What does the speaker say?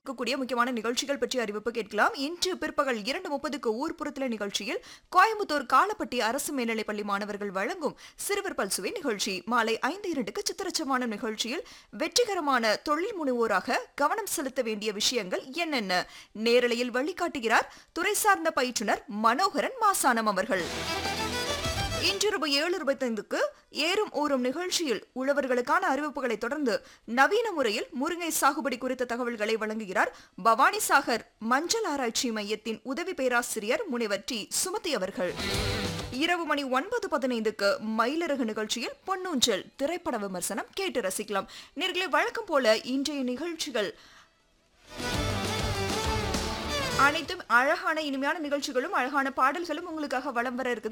இருக்கக்கூடிய முக்கியமான நிகழ்ச்சிகள் பற்றி அறிவிப்பு கேட்கலாம் இன்று பிற்பகல் இரண்டு முப்பதுக்கு ஊர்ப்புறத்தில நிகழ்ச்சியில் கோயம்புத்தூர் காலப்பட்டி அரசு மேல்நிலைப் பள்ளி மாணவர்கள் வழங்கும் சிறுவர் பல்சுவை நிகழ்ச்சி மாலை ஐந்து இரண்டுக்கு சித்திரச்சமானம் நிகழ்ச்சியில் வெற்றிகரமான தொழில் முனைவோராக கவனம் செலுத்த வேண்டிய விஷயங்கள் என்னென்ன நேரலையில் வழிகாட்டுகிறார் துறை சார்ந்த பயிற்றுனர் மனோகரன் மாசானம் அவர்கள் இன்றிரவு ஏழு இருபத்தைந்துக்கு ஏறும் ஊறும் நிகழ்ச்சியில் உழவர்களுக்கான அறிவிப்புகளை தொடர்ந்து நவீன முறையில் முருங்கை சாகுபடி குறித்த தகவல்களை வழங்குகிறார் பவானி சாகர் மஞ்சள் ஆராய்ச்சி மையத்தின் உதவி பேராசிரியர் முனைவர் டி சுமதி அவர்கள் இரவு மணி ஒன்பது பதினைந்துக்கு மயிலரகு நிகழ்ச்சியில் பொன்னூஞ்சல் திரைப்பட விமர்சனம் கேட்டு ரசிக்கலாம் நேர்களை வழக்கம் போல இன்றைய நிகழ்ச்சிகள் அனைத்தும் அழகான இனிமையான நிகழ்ச்சிகளும் அழகான பாடல்களும் உங்களுக்காக வலம் வர இருக்குது